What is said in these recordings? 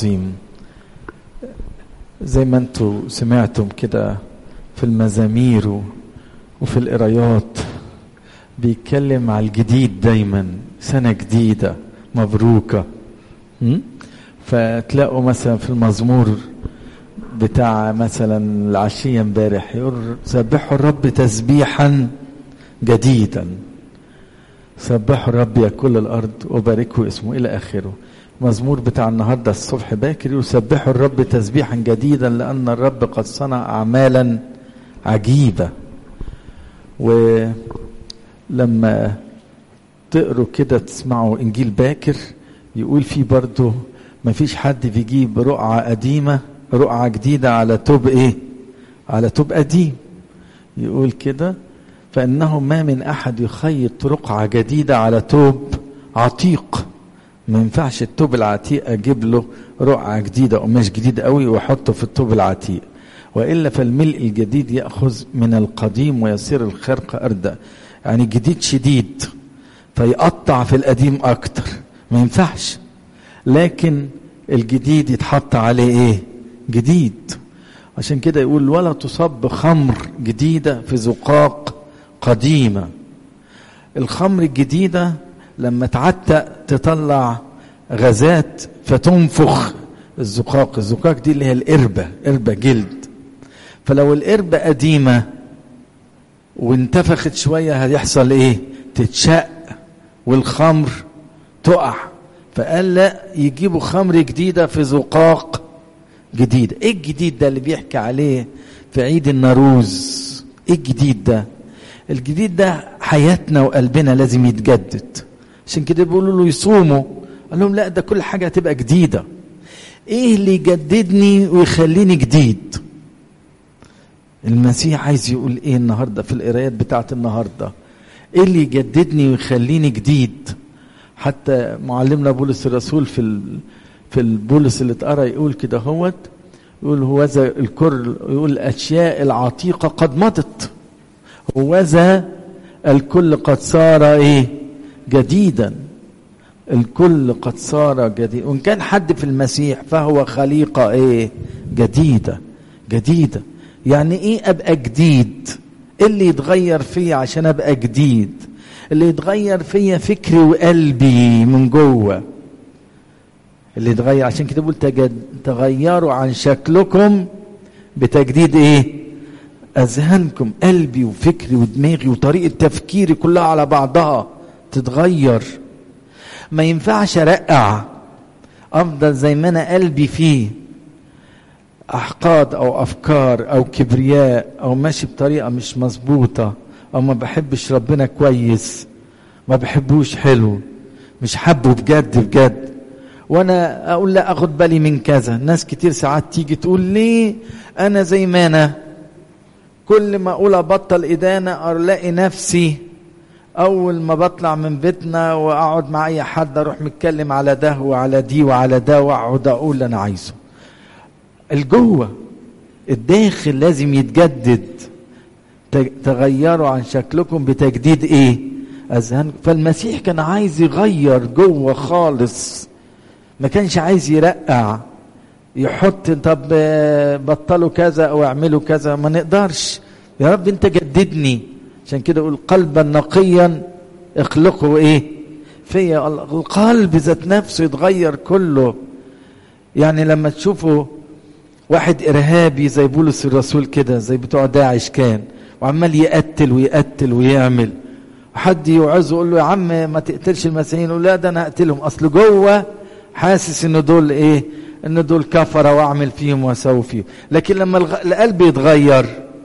عظيم زي ما انتوا سمعتم كده في المزامير وفي القرايات بيتكلم على الجديد دايما سنة جديدة مبروكة م? فتلاقوا مثلا في المزمور بتاع مثلا العشية امبارح يقول سبحوا الرب تسبيحا جديدا سبحوا الرب يا كل الارض وباركوا اسمه الى اخره مزمور بتاع النهارده الصبح باكر يسبحوا الرب تسبيحا جديدا لان الرب قد صنع اعمالا عجيبه ولما تقروا كده تسمعوا انجيل باكر يقول فيه برضه ما فيش حد بيجيب رقعه قديمه رقعه جديده على توب ايه على توب قديم يقول كده فانه ما من احد يخيط رقعه جديده على توب عتيق ما ينفعش التوب العتيق اجيب له رقعه جديده قماش جديد قوي واحطه في التوب العتيق والا فالملء الجديد ياخذ من القديم ويصير الخرق اردى يعني جديد شديد فيقطع في القديم اكتر ما ينفعش لكن الجديد يتحط عليه ايه جديد عشان كده يقول ولا تصب خمر جديده في زقاق قديمه الخمر الجديده لما تعتق تطلع غازات فتنفخ الزقاق الزقاق دي اللي هي القربة قربة جلد فلو القربة قديمة وانتفخت شوية هيحصل ايه تتشق والخمر تقع فقال لا يجيبوا خمر جديدة في زقاق جديدة ايه الجديد ده اللي بيحكي عليه في عيد الناروز ايه الجديد ده الجديد ده حياتنا وقلبنا لازم يتجدد عشان كده بيقولوا له يصوموا قال لهم لا ده كل حاجه هتبقى جديده ايه اللي يجددني ويخليني جديد المسيح عايز يقول ايه النهارده في القرايات بتاعت النهارده ايه اللي يجددني ويخليني جديد حتى معلمنا بولس الرسول في ال... في البولس اللي اتقرا يقول كده هوت يقول هوذا الكر يقول الاشياء العتيقه قد مضت هوذا الكل قد صار ايه جديدا الكل قد صار جديد وان كان حد في المسيح فهو خليقه ايه جديده جديده يعني ايه ابقى جديد إيه اللي يتغير فيا عشان ابقى جديد اللي يتغير فيا فكري وقلبي من جوه اللي يتغير عشان كده بقول تجد تغيروا عن شكلكم بتجديد ايه اذهانكم قلبي وفكري ودماغي وطريقه تفكيري كلها على بعضها تتغير ما ينفعش ارقع افضل زي ما انا قلبي فيه احقاد او افكار او كبرياء او ماشي بطريقه مش مظبوطه او ما بحبش ربنا كويس ما بحبوش حلو مش حبه بجد بجد وانا اقول لا اخد بالي من كذا ناس كتير ساعات تيجي تقول ليه انا زي ما انا كل ما اقول ابطل ادانه الاقي نفسي اول ما بطلع من بيتنا واقعد مع اي حد اروح متكلم على ده وعلى دي وعلى ده واقعد اقول اللي انا عايزه الجوه الداخل لازم يتجدد تغيروا عن شكلكم بتجديد ايه اذهان فالمسيح كان عايز يغير جوه خالص ما كانش عايز يرقع يحط طب بطلوا كذا او اعملوا كذا ما نقدرش يا رب انت جددني عشان كده يقول قلبا نقيا اخلقه ايه فيا القلب ذات نفسه يتغير كله يعني لما تشوفوا واحد ارهابي زي بولس الرسول كده زي بتوع داعش كان وعمال يقتل ويقتل ويعمل حد يوعظه يقول له يا عم ما تقتلش المسيحيين يقول لا ده انا اقتلهم اصل جوه حاسس ان دول ايه ان دول كفره واعمل فيهم واسوي فيهم لكن لما القلب يتغير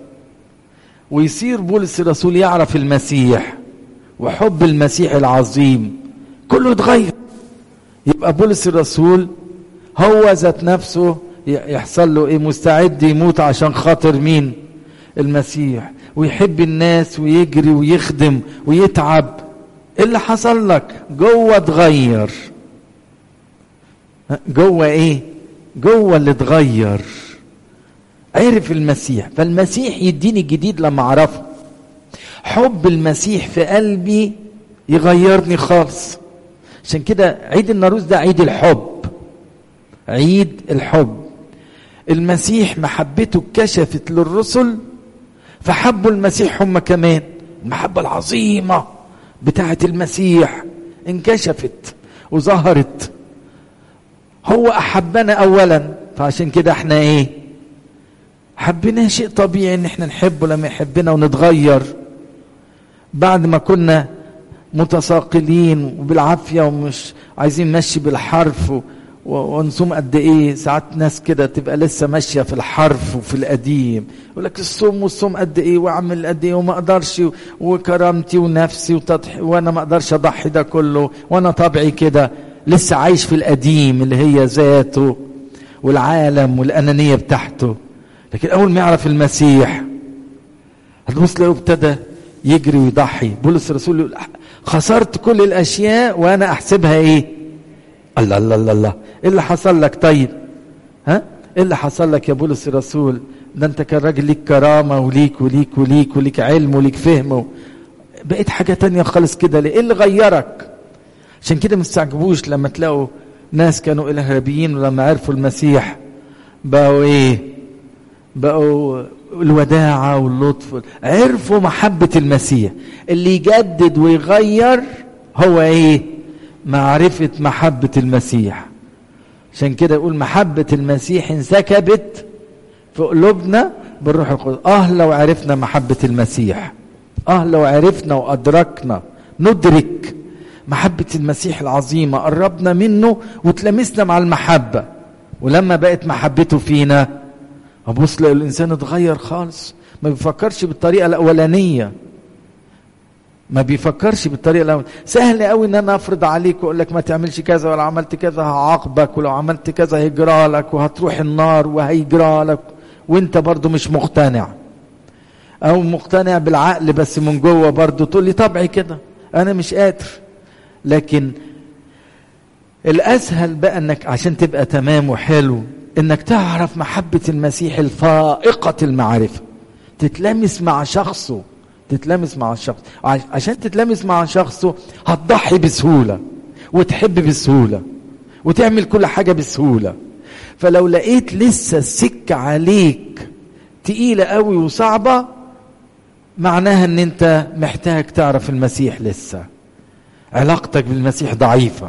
ويصير بولس الرسول يعرف المسيح وحب المسيح العظيم كله يتغير يبقى بولس الرسول هو ذات نفسه يحصل له ايه مستعد يموت عشان خاطر مين المسيح ويحب الناس ويجري ويخدم ويتعب ايه اللي حصل لك جوه اتغير جوه ايه جوه اللي اتغير عرف المسيح فالمسيح يديني جديد لما اعرفه حب المسيح في قلبي يغيرني خالص عشان كده عيد الناروز ده عيد الحب عيد الحب المسيح محبته كشفت للرسل فحبوا المسيح هم كمان المحبة العظيمة بتاعة المسيح انكشفت وظهرت هو أحبنا أولا فعشان كده احنا ايه حبيناه شيء طبيعي ان احنا نحبه لما يحبنا ونتغير بعد ما كنا متساقلين وبالعافيه ومش عايزين نمشي بالحرف ونصوم قد ايه ساعات ناس كده تبقى لسه ماشيه في الحرف وفي القديم يقول لك الصوم والصوم قد ايه واعمل قد ايه وما اقدرش وكرامتي ونفسي وتضحي وانا ما اقدرش اضحي ده كله وانا طبعي كده لسه عايش في القديم اللي هي ذاته والعالم والانانيه بتاعته لكن اول ما يعرف المسيح هتبص تلاقيه ابتدى يجري ويضحي بولس الرسول يقول خسرت كل الاشياء وانا احسبها ايه الله الله الله الله ايه اللي حصل لك طيب ها ايه اللي حصل لك يا بولس الرسول ده انت كان راجل ليك كرامه وليك وليك وليك وليك علم وليك فهم بقيت حاجه تانية خالص كده ليه ايه اللي غيرك عشان كده ما تستعجبوش لما تلاقوا ناس كانوا الارهابيين ولما عرفوا المسيح بقوا ايه بقوا الوداعة واللطف عرفوا محبة المسيح اللي يجدد ويغير هو ايه معرفة محبة المسيح عشان كده يقول محبة المسيح انسكبت في قلوبنا بالروح القدس اه لو عرفنا محبة المسيح اه لو عرفنا وادركنا ندرك محبة المسيح العظيمة قربنا منه وتلمسنا مع المحبة ولما بقت محبته فينا ابص لقى الانسان اتغير خالص ما بيفكرش بالطريقه الاولانيه ما بيفكرش بالطريقه الاولانيه سهل قوي ان انا افرض عليك واقول لك ما تعملش كذا ولو عملت كذا هعاقبك ولو عملت كذا هيجرى لك وهتروح النار وهيجرى لك وانت برضو مش مقتنع او مقتنع بالعقل بس من جوه برضو تقول لي طبعي كده انا مش قادر لكن الاسهل بقى انك عشان تبقى تمام وحلو انك تعرف محبة المسيح الفائقة المعرفة تتلمس مع شخصه تتلمس مع الشخص عشان تتلمس مع شخصه هتضحي بسهولة وتحب بسهولة وتعمل كل حاجة بسهولة فلو لقيت لسه السكة عليك تقيلة قوي وصعبة معناها ان انت محتاج تعرف المسيح لسه علاقتك بالمسيح ضعيفة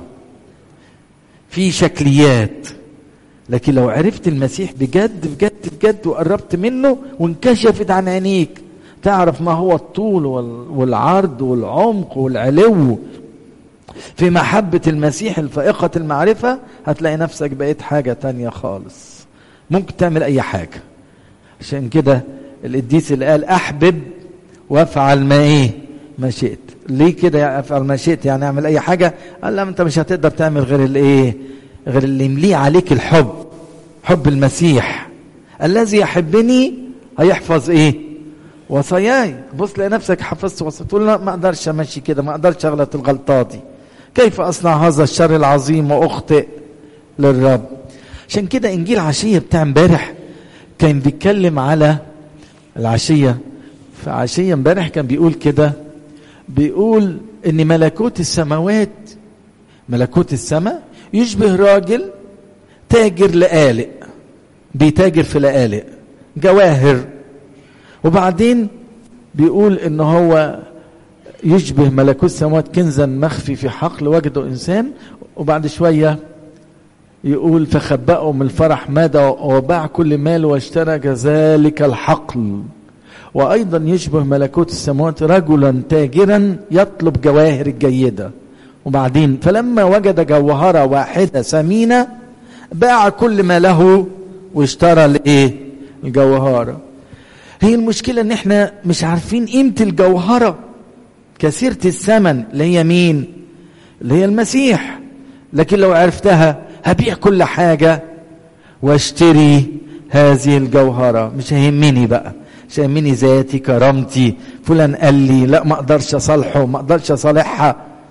في شكليات لكن لو عرفت المسيح بجد بجد بجد وقربت منه وانكشفت عن عينيك تعرف ما هو الطول والعرض والعمق والعلو في محبة المسيح الفائقة المعرفة هتلاقي نفسك بقيت حاجة تانية خالص ممكن تعمل أي حاجة عشان كده القديس اللي قال أحبب وافعل ما إيه ما شئت ليه كده افعل ما شئت يعني اعمل أي حاجة قال لا أنت مش هتقدر تعمل غير الإيه غير اللي يمليه عليك الحب حب المسيح الذي يحبني هيحفظ ايه وصاياي بص تلاقي نفسك حفظت وصاياي تقول لا ما اقدرش امشي كده ما اقدرش اغلط الغلطه دي كيف اصنع هذا الشر العظيم واخطئ للرب عشان كده انجيل عشيه بتاع امبارح كان بيتكلم على العشيه في عشيه امبارح كان بيقول كده بيقول ان ملكوت السماوات ملكوت السماء يشبه راجل تاجر لقالق بيتاجر في لقالق جواهر وبعدين بيقول ان هو يشبه ملكوت السماوات كنزا مخفي في حقل وجده انسان وبعد شويه يقول فخبأه من الفرح ماذا وباع كل مال واشترى ذلك الحقل وايضا يشبه ملكوت السماوات رجلا تاجرا يطلب جواهر الجيده وبعدين فلما وجد جوهرة واحدة ثمينة باع كل ما له واشترى الايه الجوهرة هي المشكلة ان احنا مش عارفين قيمة الجوهرة كثيرة الثمن اللي هي مين اللي هي المسيح لكن لو عرفتها هبيع كل حاجة واشتري هذه الجوهرة مش هيهمني بقى مش هيهمني ذاتي كرامتي فلان قال لي لا ما اقدرش اصالحه ما اقدرش اصالحها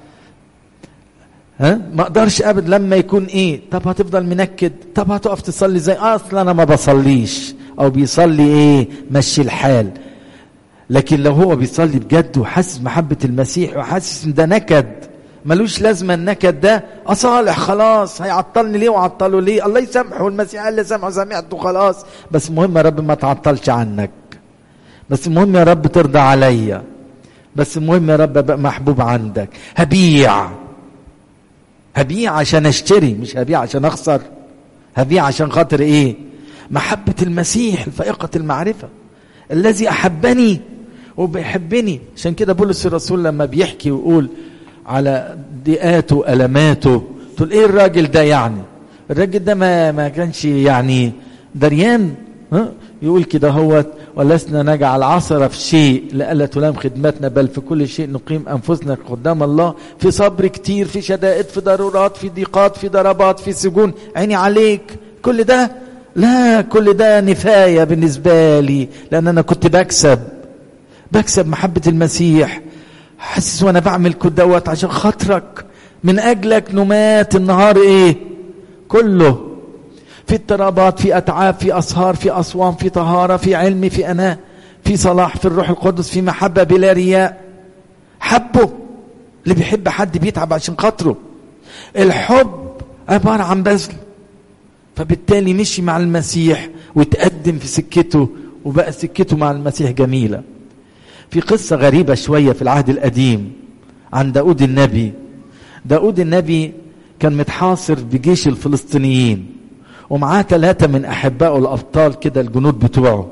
ها ما اقدرش ابد لما يكون ايه طب هتفضل منكد طب هتقف تصلي زي اصلا انا ما بصليش او بيصلي ايه مشي الحال لكن لو هو بيصلي بجد وحاسس محبة المسيح وحاسس ان ده نكد ملوش لازمه النكد ده اصالح خلاص هيعطلني ليه وعطله ليه الله يسامحه والمسيح قال لي سامحه سامحته خلاص بس المهم يا رب ما تعطلش عنك بس المهم يا رب ترضى عليا بس المهم يا رب ابقى محبوب عندك هبيع هبيع عشان اشتري مش هبيع عشان اخسر هبيع عشان خاطر ايه محبة المسيح الفائقة المعرفة الذي احبني وبيحبني عشان كده بولس الرسول لما بيحكي ويقول على ضيقاته ألماته تقول ايه الراجل ده يعني الراجل ده ما ما كانش يعني دريان ها يقول كده هو ولسنا نجعل عصر في شيء لألا تلام خدمتنا بل في كل شيء نقيم أنفسنا قدام الله في صبر كتير في شدائد في ضرورات في ضيقات في ضربات في سجون عيني عليك كل ده لا كل ده نفاية بالنسبة لي لأن أنا كنت بكسب بكسب محبة المسيح حاسس وأنا بعمل كل دوت عشان خاطرك من أجلك نمات النهار إيه كله في اضطرابات في أتعاب في أسهار في أصوام في طهارة في علم في أناء في صلاح في الروح القدس في محبة بلا رياء حبه اللي بيحب حد بيتعب عشان خاطره الحب عبارة عن بذل فبالتالي مشي مع المسيح وتقدم في سكته وبقى سكته مع المسيح جميلة في قصة غريبة شوية في العهد القديم عن داود النبي داود النبي كان متحاصر بجيش الفلسطينيين ومعاه ثلاثة من أحبائه الأبطال كده الجنود بتوعه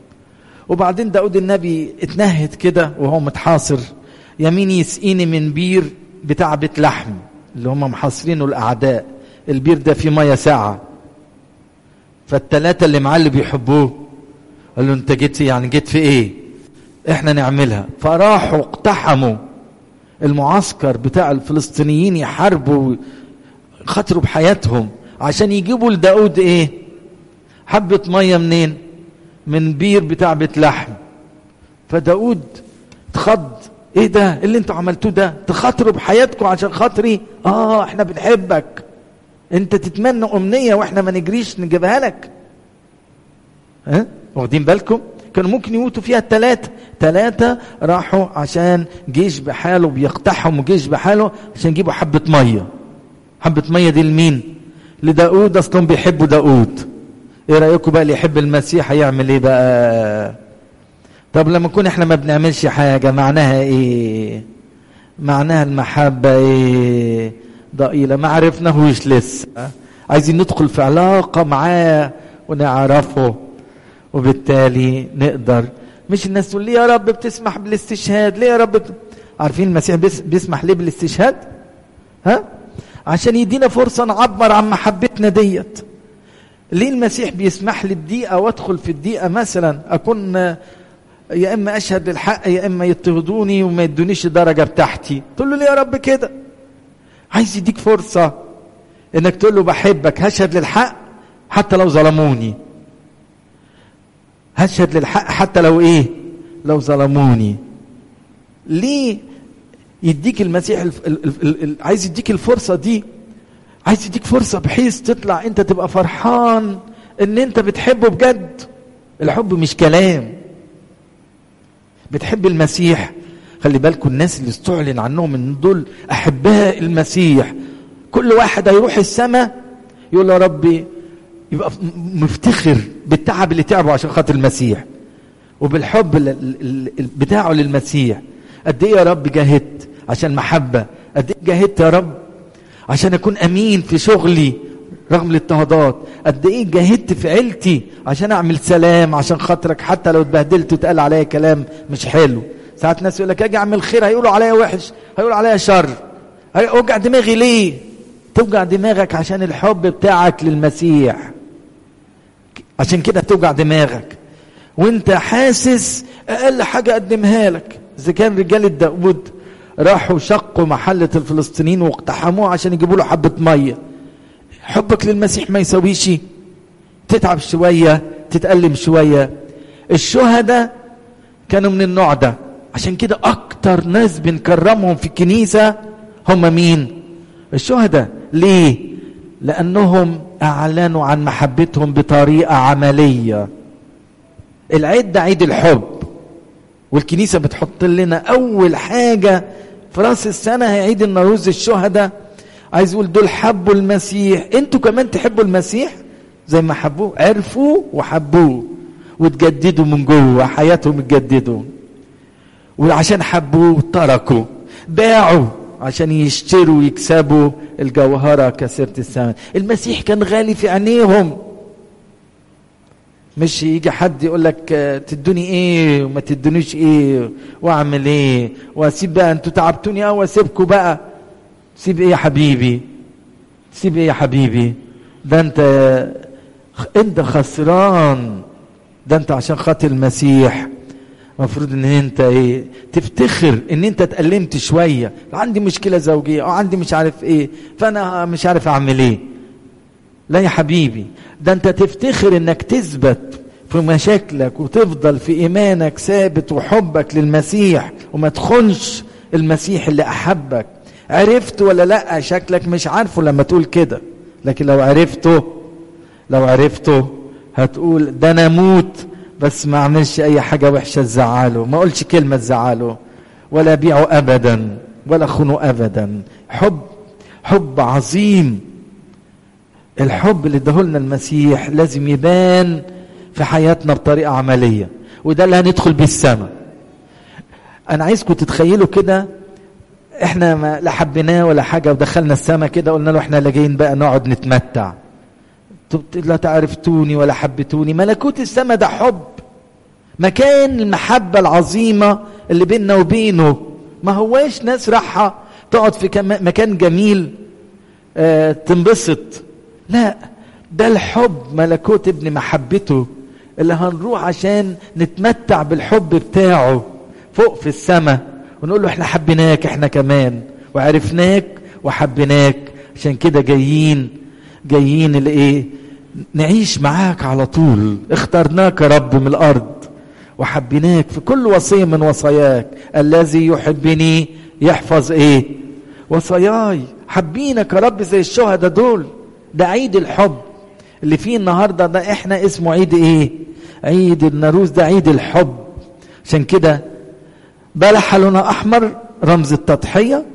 وبعدين داود النبي اتنهد كده وهو متحاصر يمين يسقيني من بير بتاع بيت لحم اللي هم محاصرينه الأعداء البير ده فيه مية ساعة فالثلاثة اللي معاه اللي بيحبوه قال له انت جيت يعني جيت في ايه احنا نعملها فراحوا اقتحموا المعسكر بتاع الفلسطينيين يحاربوا خطروا بحياتهم عشان يجيبوا لداود ايه حبة مية منين من بير بتاع بيت لحم فداود اتخض ايه ده اللي انتوا عملتوه ده تخاطروا بحياتكم عشان خاطري اه احنا بنحبك انت تتمنى امنية واحنا ما نجريش نجيبها لك ها واخدين بالكم كانوا ممكن يموتوا فيها الثلاثة ثلاثة راحوا عشان جيش بحاله بيقتحموا جيش بحاله عشان يجيبوا حبة مية حبة مية دي لمين لداود اصلهم بيحبوا داود ايه رأيكم بقى اللي يحب المسيح هيعمل ايه بقى طب لما نكون احنا ما بنعملش حاجة معناها ايه معناها المحبة ايه ضئيلة ما عرفناهوش لسه عايزين ندخل في علاقة معاه ونعرفه وبالتالي نقدر مش الناس تقول ليه يا رب بتسمح بالاستشهاد ليه يا رب بت... عارفين المسيح بيسمح ليه بالاستشهاد ها عشان يدينا فرصة نعبر عن محبتنا ديت ليه المسيح بيسمح لي بدقيقة وادخل في الدقيقة مثلا أكون يا إما أشهد للحق يا إما يضطهدوني وما يدونيش الدرجة بتاعتي تقول له ليه يا رب كده عايز يديك فرصة إنك تقول له بحبك هشهد للحق حتى لو ظلموني هشهد للحق حتى لو إيه لو ظلموني ليه يديك المسيح الف... ال... ال... ال... عايز يديك الفرصة دي عايز يديك فرصة بحيث تطلع انت تبقى فرحان ان انت بتحبه بجد الحب مش كلام بتحب المسيح خلي بالكم الناس اللي استعلن عنهم ان دول احباء المسيح كل واحد هيروح السماء يقول يا ربي يبقى مفتخر بالتعب اللي تعبه عشان خاطر المسيح وبالحب بتاعه للمسيح قد ايه يا رب جاهدت عشان محبة قد ايه جاهدت يا رب عشان اكون امين في شغلي رغم الاضطهادات قد ايه جاهدت في عيلتي عشان اعمل سلام عشان خاطرك حتى لو اتبهدلت واتقال عليا كلام مش حلو ساعات ناس يقول لك اجي اعمل خير هيقولوا عليا وحش هيقولوا عليا شر اوجع دماغي ليه توجع دماغك عشان الحب بتاعك للمسيح عشان كده توجع دماغك وانت حاسس اقل حاجه اقدمها لك اذا كان رجاله داود راحوا شقوا محلة الفلسطينيين واقتحموه عشان يجيبوا له حبة مية حبك للمسيح ما يسويش تتعب شوية تتألم شوية الشهداء كانوا من النوع ده عشان كده أكتر ناس بنكرمهم في الكنيسة هم مين الشهداء ليه لأنهم أعلنوا عن محبتهم بطريقة عملية العيد ده عيد الحب والكنيسة بتحط لنا أول حاجة في راس السنة هيعيد النوروز الشهداء عايز يقول دول حبوا المسيح انتوا كمان تحبوا المسيح زي ما حبوه عرفوا وحبوه وتجددوا من جوه حياتهم اتجددوا وعشان حبوه تركوا باعوا عشان يشتروا ويكسبوا الجوهرة كثيرة الثمن المسيح كان غالي في عينيهم مش يجي حد يقول لك تدوني ايه وما تدونيش ايه واعمل ايه واسيب بقى انتوا تعبتوني قوي واسيبكم بقى سيب ايه يا حبيبي سيب ايه يا حبيبي ده انت انت خسران ده انت عشان خاطر المسيح المفروض ان انت ايه تفتخر ان انت اتألمت شوية عندي مشكلة زوجية او عندي مش عارف ايه فانا مش عارف اعمل ايه لا يا حبيبي ده انت تفتخر انك تثبت في مشاكلك وتفضل في ايمانك ثابت وحبك للمسيح وما تخنش المسيح اللي احبك عرفت ولا لا شكلك مش عارفه لما تقول كده لكن لو عرفته لو عرفته هتقول ده انا اموت بس ما اعملش اي حاجه وحشه تزعله ما اقولش كلمه تزعله ولا ابيعه ابدا ولا خونه ابدا حب حب عظيم الحب اللي اداهولنا المسيح لازم يبان في حياتنا بطريقه عمليه وده اللي هندخل بيه السماء انا عايزكم تتخيلوا كده احنا ما لا حبيناه ولا حاجه ودخلنا السماء كده قلنا له احنا لاجئين بقى نقعد نتمتع لا تعرفتوني ولا حبتوني ملكوت السماء ده حب مكان المحبة العظيمة اللي بيننا وبينه ما هواش ناس راحة تقعد في مكان جميل اه تنبسط لا ده الحب ملكوت ابن محبته اللي هنروح عشان نتمتع بالحب بتاعه فوق في السماء ونقول له احنا حبيناك احنا كمان وعرفناك وحبيناك عشان كده جايين جايين الايه نعيش معاك على طول اخترناك يا رب من الارض وحبيناك في كل وصيه من وصاياك الذي يحبني يحفظ ايه وصاياي حبينك يا رب زي الشهداء دول ده عيد الحب اللي فيه النهارده ده احنا اسمه عيد ايه عيد الناروز ده عيد الحب عشان كده بلح لونها احمر رمز التضحيه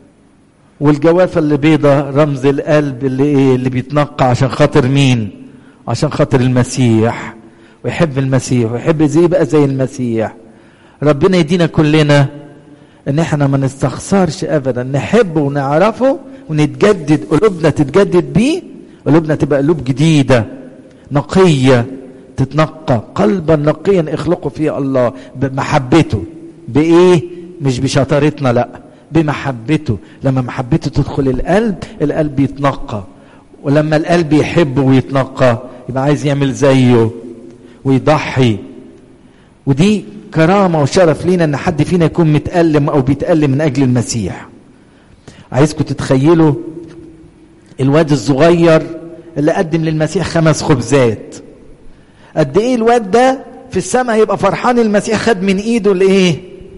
والجوافه اللي بيضة رمز القلب اللي ايه اللي بيتنقى عشان خاطر مين عشان خاطر المسيح ويحب المسيح ويحب زي يبقى زي المسيح ربنا يدينا كلنا ان احنا ما نستخسرش ابدا نحبه ونعرفه ونتجدد قلوبنا تتجدد بيه قلوبنا تبقى قلوب جديده نقيه تتنقى قلبا نقيا اخلقه فيه الله بمحبته بايه مش بشطارتنا لا بمحبته لما محبته تدخل القلب القلب يتنقى ولما القلب يحب ويتنقى يبقى عايز يعمل زيه ويضحي ودي كرامه وشرف لينا ان حد فينا يكون متألم او بيتألم من اجل المسيح عايزكم تتخيلوا الواد الصغير اللي قدم للمسيح خمس خبزات قد ايه الواد ده في السماء هيبقى فرحان المسيح خد من ايده الايه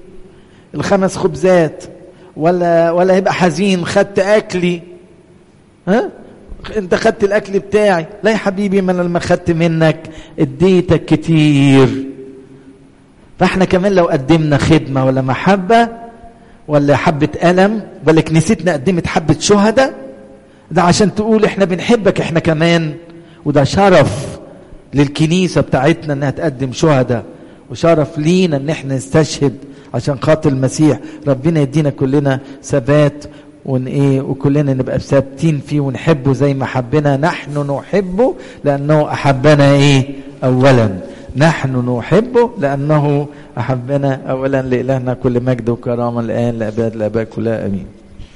الخمس خبزات ولا ولا هيبقى حزين خدت اكلي ها انت خدت الاكل بتاعي لا يا حبيبي ما انا لما خدت منك اديتك كتير فاحنا كمان لو قدمنا خدمه ولا محبه ولا حبه الم ولا كنيستنا قدمت حبه شهداء ده عشان تقول احنا بنحبك احنا كمان وده شرف للكنيسه بتاعتنا انها تقدم شهداء وشرف لينا ان احنا نستشهد عشان خاطر المسيح ربنا يدينا كلنا ثبات ون ايه وكلنا نبقى ثابتين فيه ونحبه زي ما حبنا نحن نحبه لانه احبنا ايه اولا نحن نحبه لانه احبنا اولا لالهنا كل مجد وكرامه الان لاباد الاباء كلها امين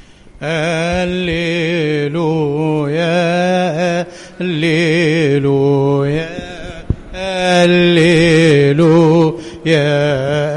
هللويا هللويا هللويا